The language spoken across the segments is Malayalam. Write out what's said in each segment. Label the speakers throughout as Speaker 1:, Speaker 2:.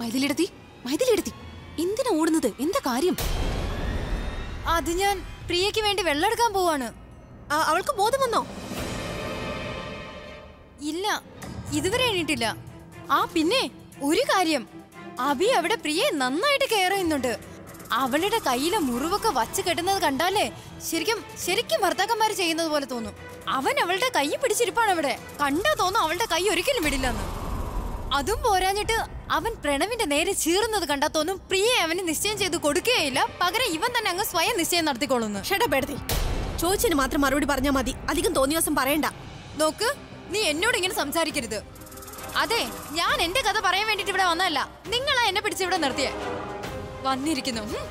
Speaker 1: മൈഥിലിയെടുത്തി മൈഥിലിയെടുത്തി എന്തിനാ ഓടുന്നത് എന്താ കാര്യം
Speaker 2: അത് ഞാൻ പ്രിയയ്ക്ക് വേണ്ടി വെള്ളം എടുക്കാൻ പോവാണ്
Speaker 3: ആ, അവൾക്ക് ബോധം വന്നോ
Speaker 2: ഇല്ല ഇതുവരെ എണീട്ടില്ല ആ പിന്നെ ഒരു കാര്യം അഭി അവിടെ പ്രിയെ നന്നായിട്ട് കെയർ ചെയ്യുന്നുണ്ട് അവളുടെ കയ്യിലെ മുറിവൊക്കെ വച്ച് കെട്ടുന്നത് കണ്ടാലേ ശരിക്കും ശരിക്കും ഭർത്താക്കന്മാര് ചെയ്യുന്നത് പോലെ തോന്നും അവൻ അവളുടെ കൈ പിടിച്ചിരിപ്പാണ് അവിടെ കണ്ടാ തോന്നും അവളുടെ കൈ ഒരിക്കലും വിടില്ലെന്ന് അതും പോരാഞ്ഞിട്ട് അവൻ പ്രണവിന്റെ നേരെ ചീറുന്നത് കണ്ടാ തോന്നും പ്രിയെ അവന് നിശ്ചയം ചെയ്ത് കൊടുക്കുകയില്ല പകരം ഇവൻ തന്നെ അങ്ങ് സ്വയം നിശ്ചയം നടത്തിക്കൊള്ളുന്നു
Speaker 3: ഷടപ്പെടുത്തി ചോദിച്ചതിന് മാത്രം മറുപടി പറഞ്ഞാൽ മതി അധികം തോന്നിയ ദിവസം പറയണ്ട
Speaker 2: നോക്ക് നീ എന്നോട് ഇങ്ങനെ സംസാരിക്കരുത് അതെ ഞാൻ എന്റെ കഥ പറയാൻ വേണ്ടിട്ട് ഇവിടെ വന്നതല്ല നിങ്ങളാ എന്നെ പിടിച്ച് ഇവിടെ നിർത്തിയേ വന്നിരിക്കുന്നു ഹും.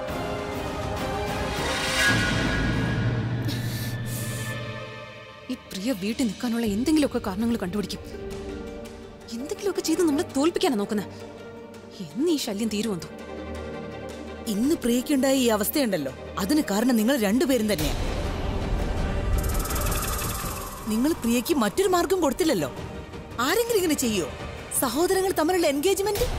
Speaker 1: ഈ പ്രിയ വീട്ടിൽ നിൽക്കാനുള്ള എന്തെങ്കിലുമൊക്കെ കാരണങ്ങൾ കണ്ടുപിടിക്കും എന്തെങ്കിലുമൊക്കെ ചെയ്ത് നമ്മളെ തോൽപ്പിക്കാനാ നോക്കുന്നത് എന്ന് ഈ ശല്യം തീരുവന്നു
Speaker 4: ഇന്ന് പ്രിയക്കുണ്ടായ ഈ അവസ്ഥയുണ്ടല്ലോ അതിന് കാരണം നിങ്ങൾ രണ്ടുപേരും തന്നെയാ നിങ്ങൾ പ്രിയയ്ക്ക് മറ്റൊരു മാർഗം കൊടുത്തില്ലല്ലോ ആരെങ്കിലും ഇങ്ങനെ ചെയ്യോ സഹോദരങ്ങൾ തമ്മിലുള്ള എൻഗേജ്മെന്റ്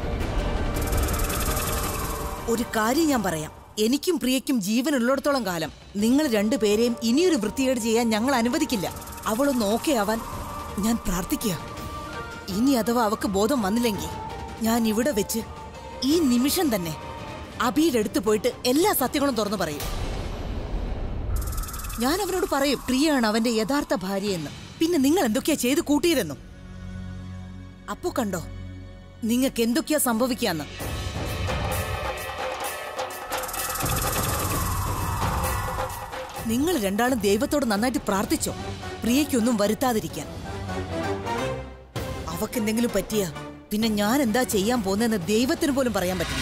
Speaker 4: ഒരു കാര്യം ഞാൻ പറയാം എനിക്കും പ്രിയയ്ക്കും ജീവനുള്ളിടത്തോളം കാലം നിങ്ങൾ രണ്ടുപേരെയും ഇനിയൊരു വൃത്തികേട് ചെയ്യാൻ ഞങ്ങൾ അനുവദിക്കില്ല അവളൊന്ന് ഓക്കെ ആവാൻ ഞാൻ പ്രാർത്ഥിക്കുക ഇനി അഥവാ അവക്ക് ബോധം വന്നില്ലെങ്കിൽ ഞാൻ ഇവിടെ വെച്ച് ഈ നിമിഷം തന്നെ അബിയുടെ അടുത്ത് പോയിട്ട് എല്ലാ സത്യങ്ങളും തുറന്നു പറയും ഞാൻ അവനോട് പറയും പ്രിയയാണ് അവന്റെ യഥാർത്ഥ ഭാര്യയെന്ന് പിന്നെ നിങ്ങൾ എന്തൊക്കെയാ ചെയ്ത് കൂട്ടിയതെന്നും അപ്പോ കണ്ടോ നിങ്ങൾക്ക് എന്തൊക്കെയാ സംഭവിക്കാന്ന് നിങ്ങൾ രണ്ടാളും ദൈവത്തോട് നന്നായിട്ട് പ്രാർത്ഥിച്ചോ പ്രിയയ്ക്കൊന്നും വരുത്താതിരിക്കാൻ അവക്കെന്തെങ്കിലും പറ്റിയ പിന്നെ ഞാൻ എന്താ ചെയ്യാൻ പോകുന്നതെന്ന് ദൈവത്തിന് പോലും പറയാൻ പറ്റില്ല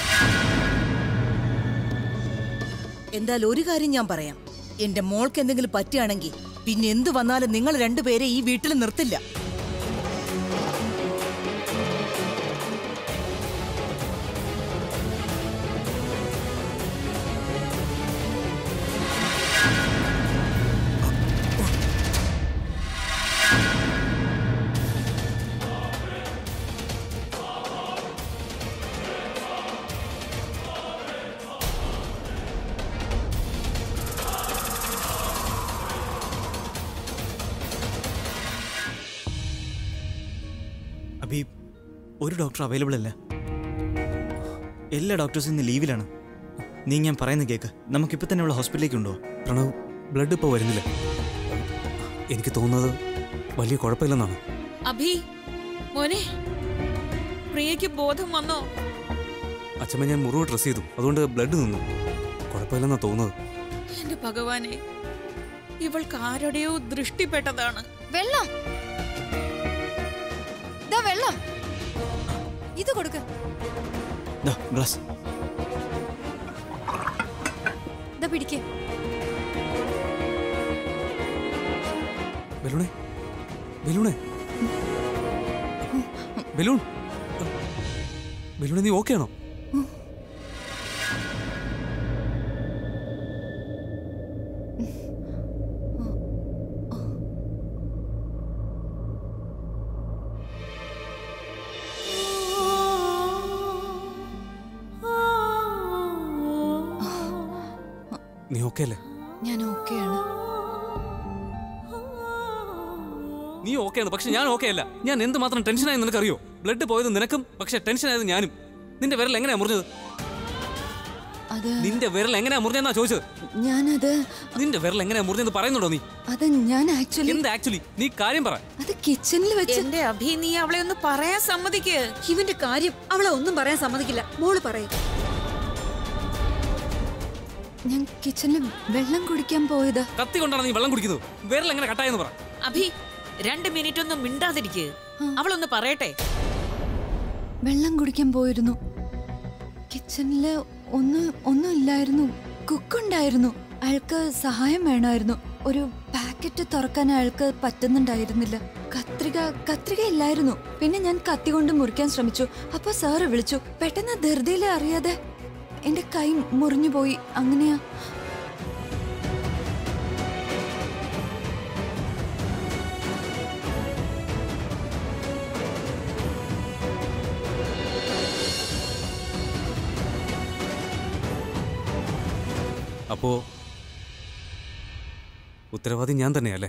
Speaker 4: എന്തായാലും ഒരു കാര്യം ഞാൻ പറയാം എന്റെ മോൾക്ക് എന്തെങ്കിലും പറ്റുകയാണെങ്കിൽ പിന്നെ എന്തു വന്നാലും നിങ്ങൾ രണ്ടുപേരെ ഈ വീട്ടിൽ നിർത്തില്ല
Speaker 5: അഭി ഒരു ഡോക്ടർ അവൈലബിൾ അല്ല എല്ലാ ഡോക്ടേഴ്സും ഇന്ന് ലീവിലാണ് നീ ഞാൻ പറയുന്ന കേക്ക് നമുക്കിപ്പോൾ തന്നെ ഉള്ള ഹോസ്പിറ്റലിലേക്ക് ഉണ്ടോ
Speaker 6: പ്രണവ് ബ്ലഡ് ഇപ്പോൾ വരുന്നില്ല എനിക്ക് തോന്നുന്നത് വലിയ കുഴപ്പമില്ലെന്നാണ്
Speaker 7: അഭി മോനെ പ്രിയയ്ക്ക് ബോധം വന്നോ
Speaker 6: അച്ഛമ്മ ഞാൻ മുറിവ് ഡ്രസ് ചെയ്തു അതുകൊണ്ട് ബ്ലഡ് നിന്നു കുഴപ്പമില്ലെന്നാ തോന്നുന്നത്
Speaker 7: എന്റെ ഭഗവാനെ ഇവൾക്ക് ആരുടെയോ ദൃഷ്ടിപ്പെട്ടതാണ്
Speaker 2: വെള്ളം ദാ വെള്ളം ഇത് കൊടുക്ക
Speaker 5: ദാ ഗ്ലാസ്
Speaker 2: ദാ പിടിക്കേ
Speaker 6: ബലൂണേ ബലൂണേ ബലൂൺ ബലൂണേ നീ ഓക്കെ ആണോ നീ ഓക്കെ അല്ലേ
Speaker 1: ഞാൻ ഓക്കെയാണ്
Speaker 6: നീ ഓക്കെയാണ് പക്ഷെ ഞാൻ ഓക്കെ അല്ല ഞാൻ എന്തുമാത്രം ടെൻഷനായി നിനക്കറിയോ ബ്ലഡ് പോയത് നിനക്കും പക്ഷെ ടെൻഷനായത് ഞാനും നിന്റെ വിരൽ എങ്ങനെയാ മുറിഞ്ഞത്
Speaker 1: അത്
Speaker 6: നിന്റെ വിരൽ എങ്ങനെയാ മുറിഞ്ഞെന്നാ ചോദിച്ചത്
Speaker 1: ഞാനത്
Speaker 6: നിന്റെ വിരൽ എങ്ങനെയാ മുറിഞ്ഞെന്ന് പറയുന്നുണ്ടോ നീ
Speaker 1: അത് ഞാൻ ആക്ച്വലി
Speaker 6: എന്ത് ആക്ച്വലി നീ കാര്യം പറ
Speaker 1: അത് കിച്ചണിൽ വെച്ച്
Speaker 7: എന്റെ അഭി നീ അവളെ ഒന്ന് പറയാൻ സമ്മതിക്ക്
Speaker 3: ഇവന്റെ കാര്യം അവളെ ഒന്നും പറയാൻ സമ്മതിക്കില്ല മോള് പറയും
Speaker 1: ഞാൻ കിച്ചണിൽ വെള്ളം കുടിക്കാൻ പോയത്
Speaker 6: കത്തി കൊണ്ടാണ് നീ വെള്ളം കുടിക്കുന്നത് വിരൽ എങ്ങനെ കട്ടായെന്ന് പറ
Speaker 7: അഭി രണ്ട് മിനിറ്റ് ഒന്നും മിണ്ടാതിരിക്ക് അവളൊന്ന് പറയട്ടെ
Speaker 1: വെള്ളം കുടിക്കാൻ പോയിരുന്നു കിച്ചണില് ഒന്നും ഒന്നും ഇല്ലായിരുന്നു കുക്കുണ്ടായിരുന്നു അയാൾക്ക് സഹായം വേണമായിരുന്നു ഒരു പാക്കറ്റ് തുറക്കാൻ അയാൾക്ക് പറ്റുന്നുണ്ടായിരുന്നില്ല കത്രിക കത്രിക ഇല്ലായിരുന്നു പിന്നെ ഞാൻ കത്തി കൊണ്ട് മുറിക്കാൻ ശ്രമിച്ചു അപ്പൊ സാറ് വിളിച്ചു പെട്ടെന്ന് ധൃതിയിൽ അറിയാതെ എന്റെ കൈ മുറിഞ്ഞു പോയി അങ്ങനെയാ
Speaker 6: അപ്പോ ഉത്തരവാദി ഞാൻ തന്നെയല്ലേ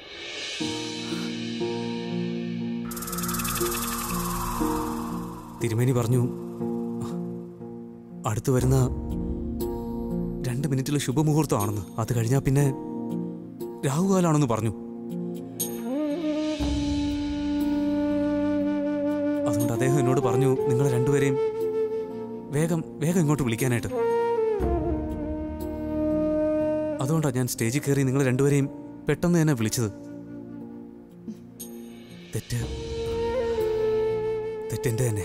Speaker 6: തിരുമേനി പറഞ്ഞു അടുത്തു വരുന്ന രണ്ട് മിനിറ്റിലെ ശുഭമുഹൂർത്തമാണെന്ന് അത് കഴിഞ്ഞാൽ പിന്നെ രാഹുകാലാണെന്ന് പറഞ്ഞു അതുകൊണ്ട് അദ്ദേഹം എന്നോട് പറഞ്ഞു നിങ്ങളെ രണ്ടുപേരെയും വേഗം വേഗം ഇങ്ങോട്ട് വിളിക്കാനായിട്ട് അതുകൊണ്ടാണ് ഞാൻ സ്റ്റേജിൽ കയറി നിങ്ങൾ രണ്ടുപേരെയും പെട്ടെന്ന് തന്നെ വിളിച്ചത് തെറ്റ് തെറ്റെന്റെ തന്നെ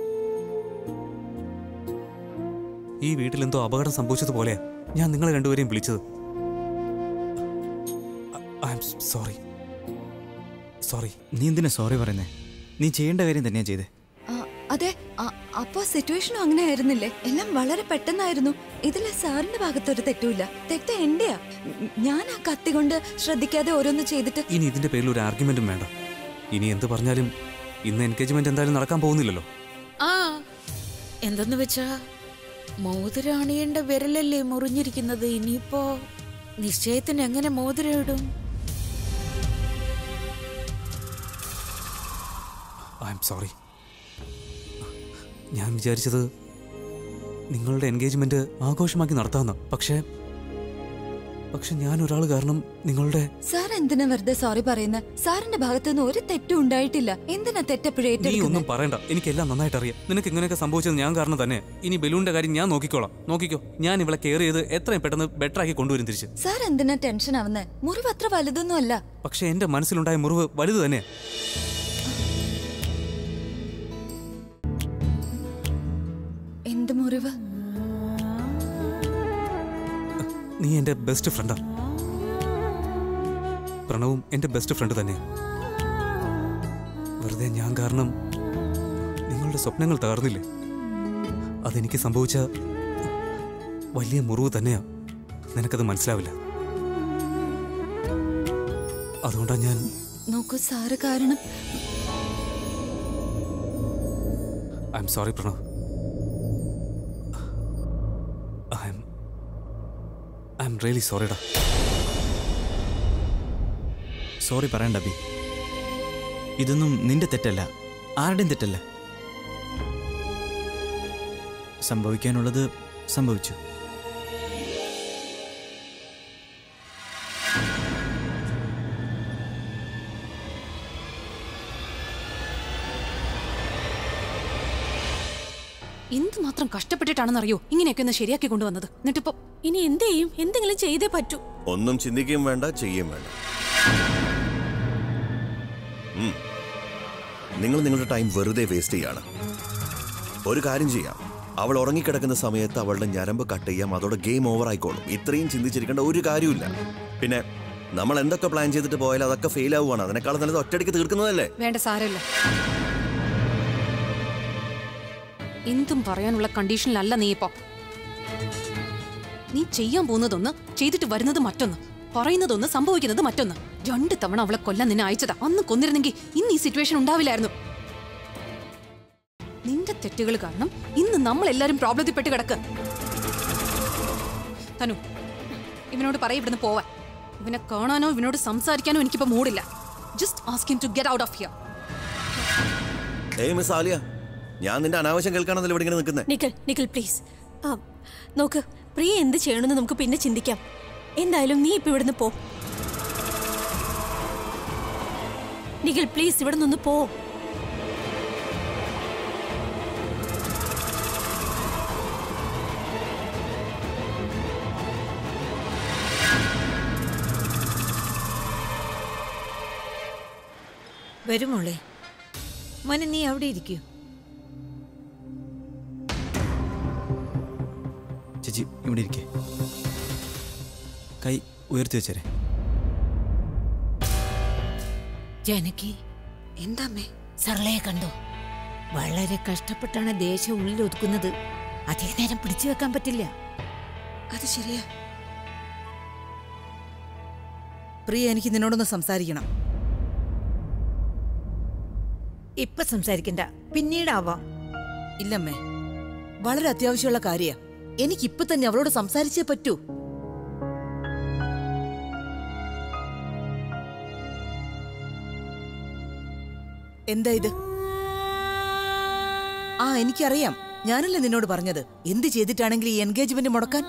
Speaker 6: ഈ വീട്ടിൽ എന്തോ അപകടം സംഭവിച്ചതുപോലെ ഞാൻ നിങ്ങളെ രണ്ടുപേരെയും വിളിച്ചത് ഐ എം സോറി സോറി
Speaker 5: നീ എന്തിനാ സോറി പറയുന്നേ നീ ചെയ്യേണ്ട കാര്യം തന്നെയാ ചെയ്തേ
Speaker 1: ആ, അതെ ആ- അപ്പോ സിറ്റുവേഷനും അങ്ങനെ ആയിരുന്നില്ലേ എല്ലാം വളരെ പെട്ടെന്നായിരുന്നു ഇതിലെ സാറിന്റെ ഭാഗത്തൊരു തെറ്റുമില്ല തെറ്റ് എന്റെയാ ഉം, ഞാൻ ആ കത്തി കൊണ്ട് ശ്രദ്ധിക്കാതെ ഓരോന്ന് ചെയ്തിട്ട്
Speaker 6: ഇനി ഇതിന്റെ പേരിൽ ഒരു ആർഗ്യുമെന്റും വേണ്ട ഇനി എന്ത് പറഞ്ഞാലും ഇന്ന് എൻഗേജ്മെന്റ് എന്തായാലും നടക്കാൻ പോകുന്നില്ലല്ലോ
Speaker 7: ആ എന്തെന്ന് വെച്ചാ മോതിരം അണിയേണ്ട വിരലല്ലേ മുറിഞ്ഞിരിക്കുന്നത് ഇനിയിപ്പോ നിശ്ചയത്തിന് എങ്ങനെ മോതിരം ഇടും
Speaker 6: ഐ എം സോറി ഞാൻ വിചാരിച്ചത് നിങ്ങളുടെ എൻഗേജ്മെന്റ് ആഘോഷമാക്കി നടത്താമെന്ന് പക്ഷേ പക്ഷെ ഞാൻ ഒരാൾ കാരണം നിങ്ങളുടെ
Speaker 1: സാർ എന്തിനാ വെറുതെ സോറി പറയുന്നത് സാറിന്റെ ഭാഗത്തുനിന്ന് ഒരു തെറ്റും ഉണ്ടായിട്ടില്ല എന്തിനാ തെറ്റെപ്പോഴും
Speaker 6: നീ ഒന്നും
Speaker 1: ഏറ്റെടുക്കുന്നത്
Speaker 6: പറയണ്ട എനിക്കെല്ലാം നന്നായിട്ട് അറിയാം നിനക്ക് ഇങ്ങനെയൊക്കെ സംഭവിച്ചത് ഞാൻ കാരണം തന്നെ ഇനി ബലൂണിന്റെ കാര്യം ഞാൻ നോക്കിക്കോളാം നോക്കിക്കോ ഞാൻ ഇവളെ കെയർ ചെയ്ത് എത്രയും പെട്ടെന്ന് ബെറ്റർ ആക്കി കൊണ്ടുവരും തിരിച്ച്
Speaker 1: സാർ എന്തിനാ ടെൻഷൻ ആവുന്നത് മുറിവ് അത്ര വലുതൊന്നും അല്ല
Speaker 6: പക്ഷെ എന്റെ മനസ്സിലുണ്ടായ മുറിവ് വലുത് തന്നെ
Speaker 1: എന്ത് മുറിവ്
Speaker 6: നീ എന്റെ ബെസ്റ്റ് ഫ്രണ്ടാ പ്രണവും എന്റെ ബെസ്റ്റ് ഫ്രണ്ട് തന്നെ വെറുതെ ഞാൻ കാരണം നിങ്ങളുടെ സ്വപ്നങ്ങൾ തകർന്നില്ലേ അതെനിക്ക് സംഭവിച്ച വലിയ മുറിവ് തന്നെയാ നിനക്കത് മനസ്സിലാവില്ല അതുകൊണ്ടാ ഞാൻ
Speaker 1: നോക്കൂ സാറ് കാരണം
Speaker 6: I'm sorry Pranav I'm I'm really സോറിടാ
Speaker 5: സോറി പറയണ്ട അബി ഇതൊന്നും നിന്റെ തെറ്റല്ല ആരുടെയും തെറ്റല്ല സംഭവിക്കാനുള്ളത് സംഭവിച്ചു
Speaker 2: എന്തുമാത്രം കഷ്ടപ്പെട്ടിട്ടാണെന്നറിയോ ഇങ്ങനെയൊക്കെ ഒന്ന് ശരിയാക്കി കൊണ്ടുവന്നത് എന്നിട്ടിപ്പോ
Speaker 3: ഇനി എന്ത് ചെയ്യും എന്തെങ്കിലും ചെയ്തേ പറ്റൂ
Speaker 8: ഒന്നും ചിന്തിക്കുകയും വേണ്ട ചെയ്യുകയും വേണ്ട ഉം. നിങ്ങൾ നിങ്ങളുടെ ടൈം വെറുതെ വേസ്റ്റ് ചെയ്യാണ് ഒരു കാര്യം ചെയ്യാം അവൾ ഉറങ്ങിക്കിടക്കുന്ന സമയത്ത് അവളുടെ ഞരമ്പ് കട്ട് ചെയ്യാം അതോടെ ഗെയിം ഓവർ ആയിക്കോളും ഇത്രയും ചിന്തിച്ചിരിക്കേണ്ട ഒരു കാര്യമില്ല പിന്നെ നമ്മൾ എന്തൊക്കെ പ്ലാൻ ചെയ്തിട്ട് പോയാലും അതൊക്കെ ഫെയിൽ ആവുകയാണ് അതിനേക്കാളും നല്ലത് ഒറ്റയടിക്ക് തീർക്കുന്നതല്ലേ
Speaker 2: വേണ്ട സാരമില്ല എന്തും പറയാനുള്ള കണ്ടീഷനിലല്ല നീ ഇപ്പൊ നീ ചെയ്യാൻ പോകുന്നതൊന്ന് ചെയ്തിട്ട് വരുന്നത് മറ്റൊന്ന് പറയുന്നതൊന്ന് സംഭവിക്കുന്നത് മറ്റൊന്ന് രണ്ട് തവണ അവളെ കൊല്ലാൻ നിന്നെ അയച്ചതാ അന്ന് കൊന്നിരുന്നെങ്കിൽ ഇന്ന് ഈ സിറ്റുവേഷൻ ഉണ്ടാവില്ലായിരുന്നു നിന്റെ തെറ്റുകൾ കാരണം ഇന്ന് നമ്മൾ എല്ലാരും പ്രോബ്ലത്തിൽ പെട്ട് കിടക്ക് തനു ഇവനോട് പറയ ഇവിടുന്ന് പോവാൻ ഇവനെ കാണാനോ ഇവനോട് സംസാരിക്കാനോ എനിക്കിപ്പോ മൂടില്ല just ask him to get out of here
Speaker 8: ഏയ് മിസ് ആലിയ ഞാൻ നിന്റെ അനാവശ്യം കേൾക്കാണെന്നല്ലോ ഇവിടെ ഇങ്ങനെ നിൽക്കുന്നത്
Speaker 3: നിഖിൽ നിഖിൽ പ്ലീസ് ആ നോക്ക് പ്രിയ എന്ത് ചെയ്യണമെന്ന് നമുക്ക് പിന്നെ ചിന്തിക്കാം എന്തായാലും നീ ഇപ്പൊ ഇവിടുന്ന് പോ നിഖിൽ പ്ലീസ് ഇവിടെ നിന്ന് പോ
Speaker 7: വരുമോളെ മോനെ നീ അവിടെ ഇരിക്കൂ
Speaker 5: ചേച്ചി ഇവിടെ ഇരിക്കേ കൈ ഉയർത്തി വെച്ചേരെ
Speaker 7: ജാനകി എന്താമ്മേ സർളയെ കണ്ടോ വളരെ കഷ്ടപ്പെട്ടാണ് ദേശം ഉള്ളിൽ ഒതുക്കുന്നത് അധിക നേരം പിടിച്ചു വെക്കാൻ പറ്റില്ല
Speaker 4: അത് ശരിയാ പ്രിയ എനിക്ക് നിന്നോടൊന്ന് സംസാരിക്കണം
Speaker 7: ഇപ്പൊ സംസാരിക്കണ്ട പിന്നീടാവാം
Speaker 4: ഇല്ലമ്മേ വളരെ അത്യാവശ്യമുള്ള കാര്യ എനിക്ക് ഇപ്പൊ തന്നെ അവളോട് സംസാരിച്ചേ പറ്റൂ എന്താ ഇത് ആ എനിക്കറിയാം ഞാനല്ലേ നിന്നോട് പറഞ്ഞത് എന്ത് ചെയ്തിട്ടാണെങ്കിൽ ഈ എൻഗേജ്മെന്റ് മുടക്കാൻ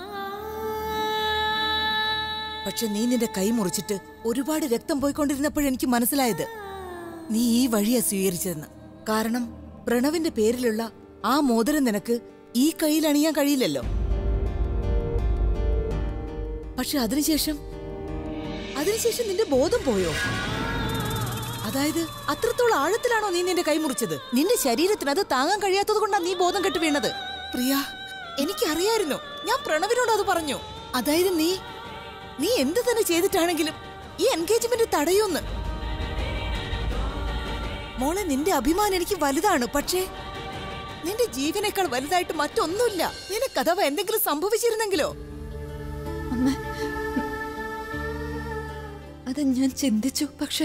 Speaker 4: പക്ഷെ നീ നിന്റെ കൈ മുറിച്ചിട്ട് ഒരുപാട് രക്തം പോയിക്കൊണ്ടിരുന്നപ്പോഴെനിക്ക് മനസ്സിലായത് നീ ഈ വഴിയാ സ്വീകരിച്ചതെന്ന് കാരണം പ്രണവിന്റെ പേരിലുള്ള ആ മോതിരം നിനക്ക് ഈ കയ്യിൽ അണിയാൻ കഴിയില്ലല്ലോ പക്ഷെ അതിനുശേഷം അതിനുശേഷം നിന്റെ ബോധം പോയോ അതായത് അത്രത്തോളം ആഴത്തിലാണോ നീ നിന്റെ കൈ മുറിച്ചത് നിന്റെ ശരീരത്തിന് അത് താങ്ങാൻ കഴിയാത്തത് കൊണ്ടാണ് നീ ബോധം കെട്ട് വീണത് പ്രിയ എനിക്കറിയായിരുന്നു ഞാൻ പ്രണവിനോട് അത് പറഞ്ഞു അതായത് നീ നീ എന്ത് തന്നെ ചെയ്തിട്ടാണെങ്കിലും ഈ എൻഗേജ്മെന്റ് തടയൂന്ന് മോളെ നിന്റെ അഭിമാനം എനിക്ക് വലുതാണ് പക്ഷേ നിന്റെ ജീവനേക്കാൾ വലുതായിട്ട് മറ്റൊന്നുമില്ല നിനക്ക് അഥവാ എന്തെങ്കിലും സംഭവിച്ചിരുന്നെങ്കിലോ
Speaker 1: അമ്മ അത് ഞാൻ ചിന്തിച്ചു പക്ഷെ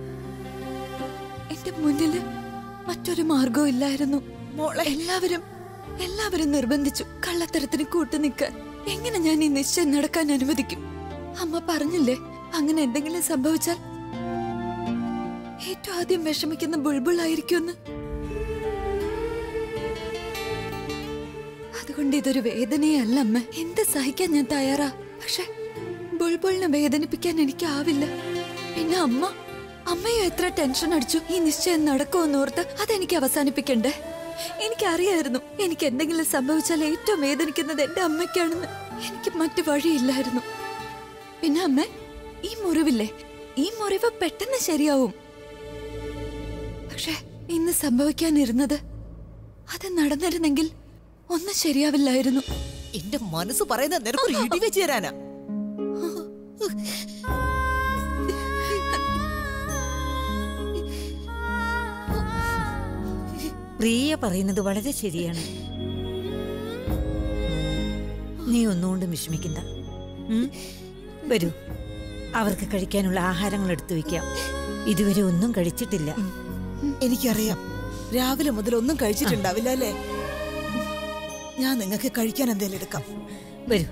Speaker 1: എന്റെ മുന്നില് മറ്റൊരു മാർഗവും ഇല്ലായിരുന്നു
Speaker 4: മോളെ
Speaker 1: എല്ലാവരും എല്ലാവരും നിർബന്ധിച്ചു കള്ളത്തരത്തിന് കൂട്ടു നിൽക്കാൻ എങ്ങനെ ഞാൻ ഈ നിശ്ചയം നടക്കാൻ അനുവദിക്കും അമ്മ പറഞ്ഞില്ലേ അങ്ങനെ എന്തെങ്കിലും സംഭവിച്ചാൽ ഏറ്റവും ആദ്യം വിഷമിക്കുന്ന ബുൾബുളായിരിക്കുമെന്ന് അതുകൊണ്ട് ഇതൊരു വേദനയല്ല അമ്മ എന്ത് സഹിക്കാൻ ഞാൻ തയ്യാറാ പക്ഷെ ബുൾബുളിനെ വേദനിപ്പിക്കാൻ എനിക്കാവില്ല പിന്നെ അമ്മ അമ്മയും എത്ര ടെൻഷൻ അടിച്ചു ഈ നിശ്ചയം നടക്കുമെന്ന് ഓർത്ത് അതെനിക്ക് അവസാനിപ്പിക്കണ്ടേ എനിക്കറിയായിരുന്നു എനിക്ക് എന്തെങ്കിലും സംഭവിച്ചാൽ ഏറ്റവും വേദനിക്കുന്നത് എന്റെ അമ്മയ്ക്കാണെന്ന് എനിക്ക് മറ്റു വഴിയില്ലായിരുന്നു പിന്നെ അമ്മ ഈ മുറിവില്ലേ ഈ മുറിവ് പെട്ടെന്ന് ശരിയാവും പക്ഷെ ഇന്ന് സംഭവിക്കാനിരുന്നത് അത് നടന്നിരുന്നെങ്കിൽ ഒന്നും ശരിയാവില്ലായിരുന്നു
Speaker 4: എന്റെ മനസ്സ് പറയുന്നത് നിനക്കൊരു ഇടി വെച്ച് തരാനാ
Speaker 7: പ്രിയ പറയുന്നത് വളരെ ശരിയാണ് നീ ഒന്നുകൊണ്ടും വിഷമിക്കണ്ട ഉം? വരൂ അവർക്ക് കഴിക്കാനുള്ള ആഹാരങ്ങൾ എടുത്തു വെക്കാം ഇതുവരെ ഒന്നും കഴിച്ചിട്ടില്ല
Speaker 4: എനിക്കറിയാം രാവിലെ മുതൽ ഒന്നും കഴിച്ചിട്ടുണ്ടാവില്ല അല്ലേ ഞാൻ നിങ്ങൾക്ക് കഴിക്കാൻ എന്തേലും എടുക്കാം
Speaker 7: വരൂ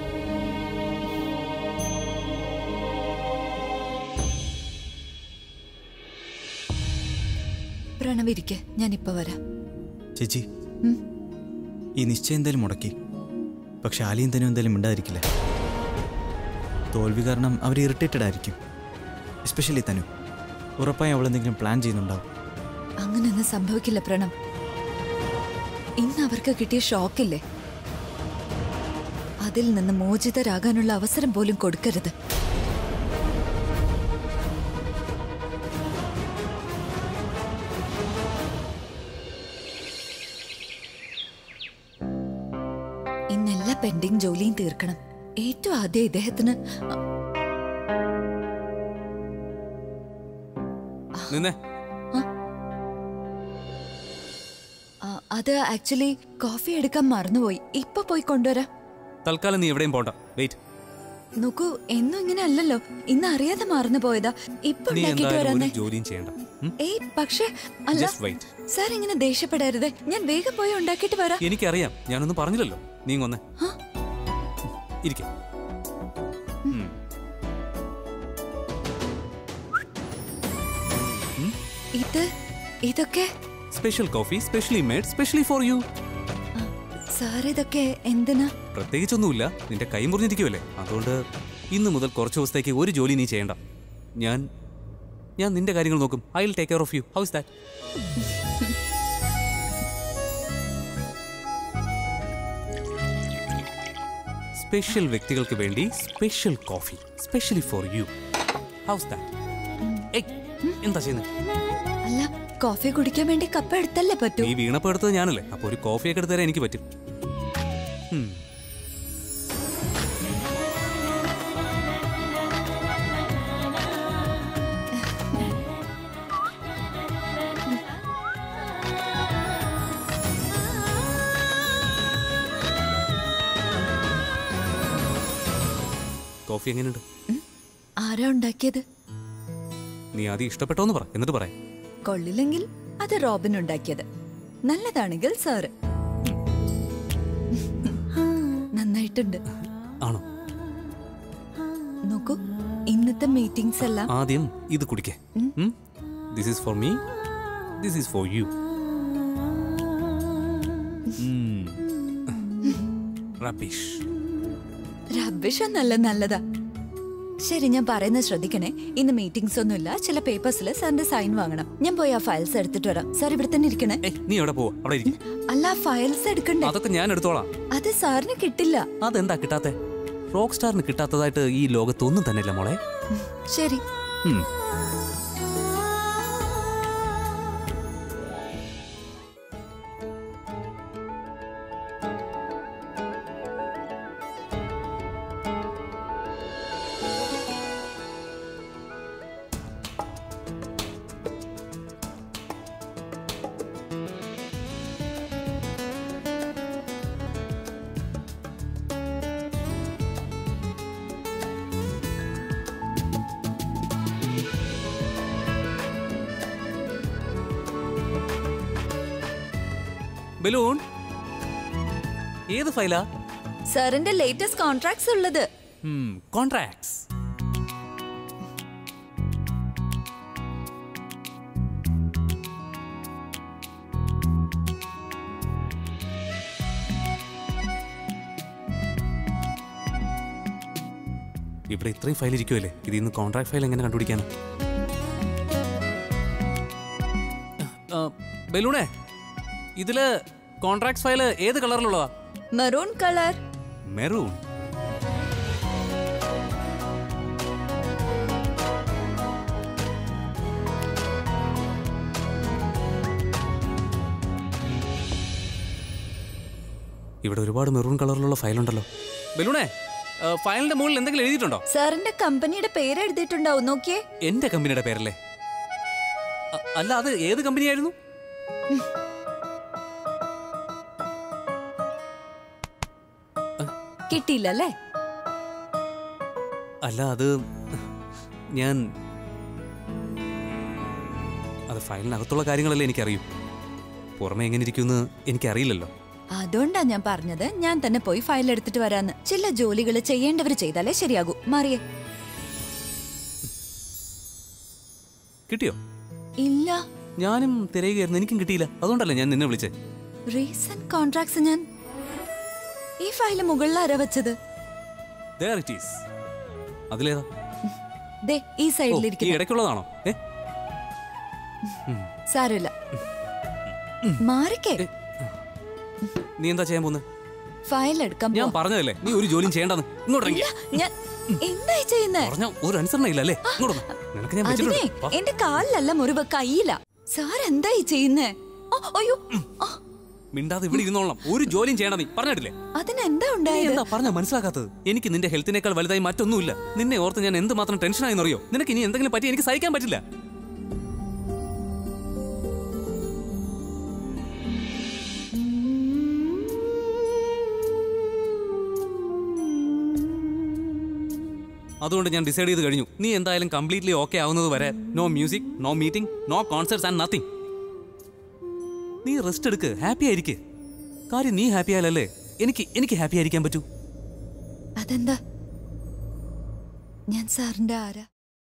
Speaker 1: പ്രണവിരിക്കെ ഞാൻ ഇപ്പൊ വരാം
Speaker 5: ചേച്ചി
Speaker 1: ഉം.
Speaker 5: ഈ നിശ്ചയം എന്തായാലും മുടക്കി പക്ഷെ ആലിയും തനും എന്തായാലും മിണ്ടാതിരിക്കില്ല തോൽവി കാരണം അവർ ഇറിറ്റേറ്റഡ് ആയിരിക്കും എസ്പെഷ്യലി തനു ഉറപ്പായും അവൾ എന്തെങ്കിലും പ്ലാൻ ചെയ്യുന്നുണ്ടാവും
Speaker 1: അങ്ങനെയൊന്നും സംഭവിക്കില്ല പ്രണം ഇന്ന് അവർക്ക് കിട്ടിയ ഷോക്കില്ലേ അതിൽ നിന്ന് മോചിതരാകാനുള്ള അവസരം പോലും കൊടുക്കരുത് ഇന്നെല്ലാ പെൻഡിങ് ജോലിയും തീർക്കണം ഏറ്റവും ആദ്യം ഇദ്ദേഹത്തിന്
Speaker 6: നിന്നെ
Speaker 1: ആ, അത് ആക്ച്വലി കോഫി എടുക്കാൻ മറന്നുപോയി ഇപ്പൊ പോയി കൊണ്ടുവരാം
Speaker 6: തൽക്കാലം നീ എവിടെയും പോണ്ട വെയിറ്റ്
Speaker 1: നോക്കൂ എന്നും ഇങ്ങനെ അല്ലല്ലോ ഇന്ന് അറിയാതെ മറന്നു പോയതാ ഇപ്പൊ
Speaker 6: നീ
Speaker 1: ഉണ്ടാക്കിട്ട്
Speaker 6: എന്തായാലും
Speaker 1: വരാന്നേ
Speaker 6: ഒരു ജോലിയും ചെയ്യണ്ട ഉം?
Speaker 1: ഏയ് പക്ഷേ അല്ല
Speaker 6: Just wait.
Speaker 1: സാർ ഇങ്ങനെ ദേഷ്യപ്പെടരുത് ഞാൻ വേഗം പോയി ഉണ്ടാക്കിയിട്ട് വരാം
Speaker 6: എനിക്കറിയാം ഞാനൊന്നും പറഞ്ഞില്ലല്ലോ നീ ഇങ്ങ് വന്നേ
Speaker 1: ആ?
Speaker 6: ഇരിക്കെ
Speaker 1: ഇത് ഇതൊക്കെ
Speaker 6: special coffee specially made specially for you
Speaker 1: sir ഇതൊക്കെ എന്തിനാ
Speaker 6: പ്രത്യേകിച്ചൊന്നുമില്ല നിന്റെ കൈ മുറിഞ്ഞിരിക്കുമല്ലേ അതുകൊണ്ട് ഇന്ന് മുതൽ കുറച്ച് ദിവസത്തേക്ക് ഒരു ജോലി നീ ചെയ്യണ്ട ഞാൻ ഞാൻ നിന്റെ കാര്യങ്ങൾ നോക്കും I will take care of you how's that special വ്യക്തികൾക്ക് വേണ്ടി special coffee specially for you how's that എന്താ ചെയ്യുന്നത്
Speaker 1: അല്ല കോഫി കുടിക്കാൻ വേണ്ടി കപ്പ് എടുത്തല്ലേ പറ്റൂ
Speaker 6: നീ വീണപ്പോ എടുത്തത് ഞാനല്ലേ അപ്പൊ ഒരു കോഫിയൊക്കെ എടുത്ത് തരാൻ എനിക്ക് പറ്റും ഉം. കോഫി എങ്ങനെയുണ്ട്
Speaker 1: ആരാ ഉണ്ടാക്കിയത്
Speaker 6: നീ ആദ്യം ഇഷ്ടപ്പെട്ടോന്ന് പറ എന്നിട്ട് പറയാം
Speaker 1: കൊള്ളില്ലെങ്കിൽ അത് റോബിൻ ഉണ്ടാക്കിയത് നല്ലതാണെങ്കിൽ സാറ് നന്നായിട്ടുണ്ട്
Speaker 6: ആണോ
Speaker 1: നോക്കൂ ഇന്നത്തെ മീറ്റിംഗ്സ് എല്ലാം
Speaker 6: ആദ്യം ഇത് കുടിക്കേ this is for me this is for you rubbish
Speaker 1: rubbish നല്ല നല്ലതാ ശരി ഞാൻ പറയുന്നത് ശ്രദ്ധിക്കണേ ഇന്ന് മീറ്റിംഗ്സ് ഒന്നുമില്ല ചില പേപ്പേഴ്സിൽ സാറിന്റെ സൈൻ വാങ്ങണം ഞാൻ പോയി ആ ഫയൽസ് എടുത്തിട്ട് വരാം സാർ ഇവിടെ തന്നെ ഇരിക്കണേ
Speaker 6: ഏയ് നീ എവിടെ പോവാ അവിടെ ഇരിക്കും
Speaker 1: അല്ല ഫയൽസ് എടുക്കണ്ടേ
Speaker 6: അതൊക്കെ ഞാൻ എടുത്തോളാം
Speaker 1: അത് സാറിന് കിട്ടില്ല
Speaker 6: അതെന്താ കിട്ടാത്തെ റോക്ക് സ്റ്റാറിന് കിട്ടാത്തതായിട്ട് ഈ ലോകത്തൊന്നും തന്നെയല്ല മോളെ
Speaker 1: ശരി
Speaker 6: ഉം. ബലൂൺ ഏത് ഫയലാ
Speaker 1: സാറിന്റെ ലേറ്റസ്റ്റ് കോൺട്രാക്ട്സ് ഉള്ളത്
Speaker 6: കോൺട്രാക്ട്സ് ഇവിടെ ഇത്രയും ഫയൽ ഇരിക്കുമല്ലേ ഇതിൽ നിന്ന് കോൺട്രാക്ട് ഫയൽ എങ്ങനെ കണ്ടുപിടിക്കാനാ ആ, ബലൂണേ ഇതില് കോൺട്രാക്ട് ഫയൽ ഏത് കളറിലുള്ളതാ
Speaker 1: മെറൂൺ കളർ
Speaker 6: മെറൂൺ ഇവിടെ ഒരുപാട് മെറൂൺ കളറിലുള്ള ഫയലുണ്ടല്ലോ ബലൂണേ ആ, ഫയലിന്റെ മുകളിൽ എന്തെങ്കിലും എഴുതിയിട്ടുണ്ടോ
Speaker 1: സാറിന്റെ കമ്പനിയുടെ പേര് എഴുതിയിട്ടുണ്ടാവും നോക്കിയേ
Speaker 6: എന്റെ കമ്പനിയുടെ പേരല്ലേ അ- അല്ല അത് ഏത് കമ്പനിയായിരുന്നു
Speaker 1: കിട്ടിയില്ല അല്ലേ
Speaker 6: അല്ല അത് ഞാൻ അത് ഫയലിനകത്തുള്ള കാര്യങ്ങളല്ലേ എനിക്കറിയൂ പുറമെ എങ്ങനെ ഇരിക്കുമെന്ന് എനിക്കറിയില്ലല്ലോ
Speaker 1: അതുകൊണ്ടാ ഞാൻ പറഞ്ഞത് ഞാൻ തന്നെ പോയി ഫയൽ എടുത്തിട്ട് വരാന്ന് ചില ജോലികൾ ചെയ്യേണ്ടവർ ചെയ്താലേ ശരിയാകൂ മാറിയേ
Speaker 6: കിട്ടിയോ
Speaker 1: ഇല്ല
Speaker 6: ഞാനും തിരയുകയായിരുന്നു എനിക്കും കിട്ടിയില്ല അതുകൊണ്ടല്ലേ ഞാൻ നിന്നെ വിളിച്ചേ
Speaker 1: റീസെന്റ് കോൺട്രാക്ട്സ് ഞാൻ ഈ ഫയല് മുകളിൽ ആരാ വെച്ചത്
Speaker 6: There it is. അതിലേതാ
Speaker 1: ദേ ഈ
Speaker 6: ഓ, ഈ
Speaker 1: സൈഡിലിരിക്കുന്നു
Speaker 6: ഇടയ്ക്കുള്ളതാണോ ഏ
Speaker 1: സാരമില്ല മാറിക്കേ
Speaker 6: നീ എന്താ ചെയ്യാൻ പോകുന്നത്
Speaker 1: ഫയൽ എടുക്കാൻ
Speaker 6: ഞാൻ
Speaker 1: പോവാ.
Speaker 6: പറഞ്ഞതല്ലേ നീ ഒരു ജോലിയും ചെയ്യേണ്ടെന്ന് ഇങ്ങോട്ട് ഇറങ്ങി
Speaker 1: ഇല്ല, ഞാൻ എന്തായി ചെയ്യുന്നേ
Speaker 6: പറഞ്ഞ ഒരു അനുസരണ ഇല്ല അല്ലേ ഇങ്ങോട്ട് വാ. നിനക്ക് ഞാൻ
Speaker 1: അതിനെ
Speaker 6: വെച്ചിട്ടുണ്ട് വാ.
Speaker 1: എന്റെ കാലിലല്ല മുറിവ് കയ്യില സാർ എന്തായി ചെയ്യുന്നേ ഓ, അയ്യോ ആ,
Speaker 6: മിണ്ടാതെ ഇവിടെ ഇരുന്നോളാം ഒരു ജോലിയും ചെയ്യണ്ട നീ പറഞ്ഞിട്ടില്ലേ
Speaker 1: അതിനെന്താ
Speaker 6: നീ
Speaker 1: ഉണ്ടായത്
Speaker 6: എന്താ പറഞ്ഞ മനസ്സിലാക്കാത്തത് എനിക്ക് നിന്റെ ഹെൽത്തിനേക്കാൾ വലുതായി മറ്റൊന്നുമില്ല നിന്നെ ഓർത്ത് ഞാൻ എന്ത് മാത്രം ടെൻഷനായി അറിയോ നിനക്ക് ഇനി എന്തെങ്കിലും പറ്റി എനിക്ക് സഹിക്കാൻ പറ്റില്ല അതുകൊണ്ട് ഞാൻ ഡിസൈഡ് ചെയ്ത് കഴിഞ്ഞു നീ എന്തായാലും കംപ്ലീറ്റ്ലി ഓക്കെ ആവുന്നത് വരെ no music no meeting no concerts and nothing നീ റെസ്റ്റ് എടുക്ക് ഹാപ്പി ആയിരിക്ക് കാര്യം നീ ഹാപ്പി ആയാലല്ലേ എനിക്ക് എനിക്ക് ഹാപ്പി ആയിരിക്കാൻ പറ്റൂ
Speaker 1: അതെന്താ ഞാൻ സാറിന്റെ ആരാ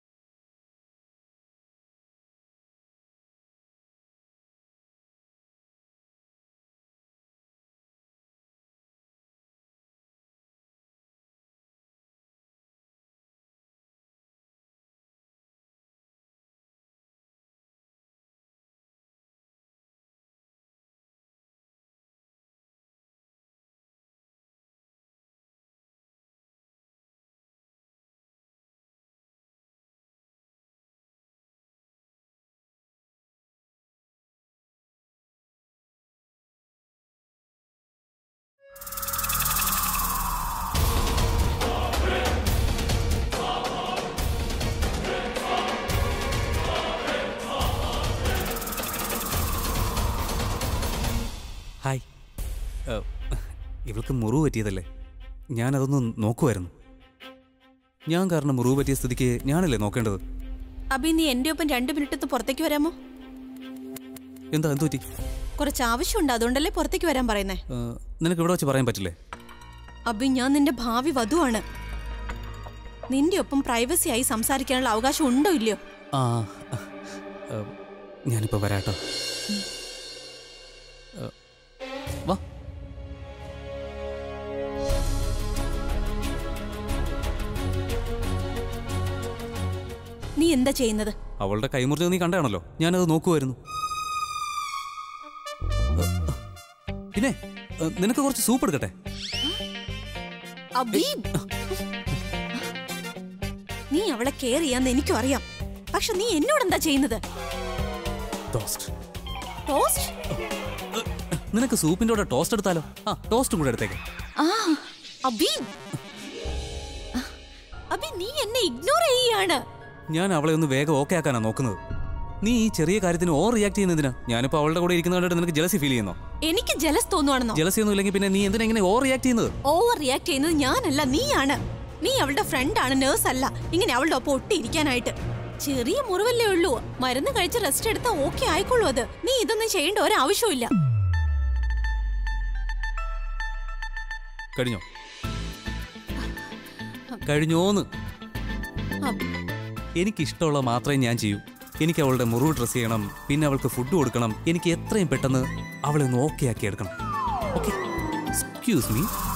Speaker 6: ഹായ് ഏഹ്, ഇവൾക്ക് മുറിവ് പറ്റിയതല്ലേ ഞാനതൊന്ന് നോക്കുമായിരുന്നു ഞാൻ കാരണം മുറിവ് പറ്റിയ സ്ഥിതിക്ക് ഞാനല്ലേ നോക്കേണ്ടത്
Speaker 3: അബി നീ എന്റെ ഒപ്പം രണ്ട് മിനിറ്റ് ഒന്ന് പുറത്തേക്ക് വരാമോ
Speaker 6: എന്താ എന്ത് പറ്റി
Speaker 3: കുറച്ച് ആവശ്യമുണ്ട് അതുകൊണ്ടല്ലേ പുറത്തേക്ക് വരാൻ പറയുന്നേ
Speaker 6: ഏഹ്, നിനക്ക് ഇവിടെ വെച്ച് പറയാൻ പറ്റില്ലേ
Speaker 3: അബി ഞാൻ നിന്റെ ഭാവി വധുവാണ് നിന്റെ ഒപ്പം പ്രൈവസി ആയി സംസാരിക്കാനുള്ള അവകാശം ഉണ്ടോ ഇല്ലയോ
Speaker 6: ആ ഏഹ്, ഞാനിപ്പോൾ വരാട്ടോ വാ
Speaker 3: നീ എന്താ ചെയ്യുന്നത്
Speaker 6: അവളുടെ കൈമുറിഞ്ഞത് നീ കണ്ടാണല്ലോ ഞാനത് നോക്കുമായിരുന്നു പിന്നെ ഏ, നിനക്ക് കുറച്ച് സൂപ്പ് എടുക്കട്ടെ
Speaker 3: അബി നീ അവളെ കെയർ ചെയ്യാന്ന് എനിക്കും അറിയാം പക്ഷെ നീ എന്നോട് എന്താ ചെയ്യുന്നത്
Speaker 6: ടോസ്റ്റ്
Speaker 3: ടോസ്റ്റ്
Speaker 6: നിനക്ക് സൂപ്പിന്റെ കൂടെ ടോസ്റ്റ് എടുത്താലോ ആ ടോസ്റ്റും കൂടെ എടുത്തേക്ക്
Speaker 1: ആ
Speaker 3: അബി അബി നീ എന്നെ ഇഗ്നോർ ചെയ്യാണ്
Speaker 6: ഞാൻ അവളെ ഒന്ന് വേഗം ഓക്കെ ആക്കാനാ നോക്കുന്നത് നീ ഈ ചെറിയ കാര്യത്തിന് ഓവർ റിയാക്ട് ചെയ്യുന്നതിനാ ഞാനിപ്പോ അവളുടെ കൂടെ ഇരിക്കുന്ന കണ്ടിട്ട് നിനക്ക് ജലസി ഫീൽ ചെയ്യുന്നോ
Speaker 3: എനിക്ക് ജലസ് തോന്നുവാണെന്നോ
Speaker 6: ജലസി ഒന്നും ഇല്ലെങ്കിൽ പിന്നെ നീ എന്തിനാ ഇങ്ങനെ ഓവർ റിയാക്ട് ചെയ്യുന്നത്
Speaker 3: ഓവർ റിയാക്ട് ചെയ്യുന്നത് ഞാനല്ല നീയാണ് നീ അവളുടെ ഫ്രണ്ട് ആണ് നേഴ്സ് അല്ല ഇങ്ങനെ അവളുടെ ഒപ്പം ഒട്ടിയിരിക്കാനായിട്ട് ചെറിയ മുറിവല്ലേ ഉള്ളൂ മരുന്ന് കഴിച്ച് റെസ്റ്റ് എടുത്താൽ ഓക്കെ ആയിക്കോളൂ അത് നീ ഇതൊന്നും ചെയ്യേണ്ട ഒരാവശ്യമില്ല
Speaker 6: കഴിഞ്ഞോ കഴിഞ്ഞോന്ന്
Speaker 3: അബ്-
Speaker 6: എനിക്കിഷ്ടമുള്ള മാത്രമേ ഞാൻ ചെയ്യൂ എനിക്ക് അവളുടെ മുറിവ് ഡ്രസ് ചെയ്യണം പിന്നെ അവൾക്ക് ഫുഡ് കൊടുക്കണം എനിക്ക് എത്രയും പെട്ടെന്ന് അവളെ ഒന്ന് ഓക്കെ ആക്കി എടുക്കണം ഓക്കെ എക്സ്ക്യൂസ് മീ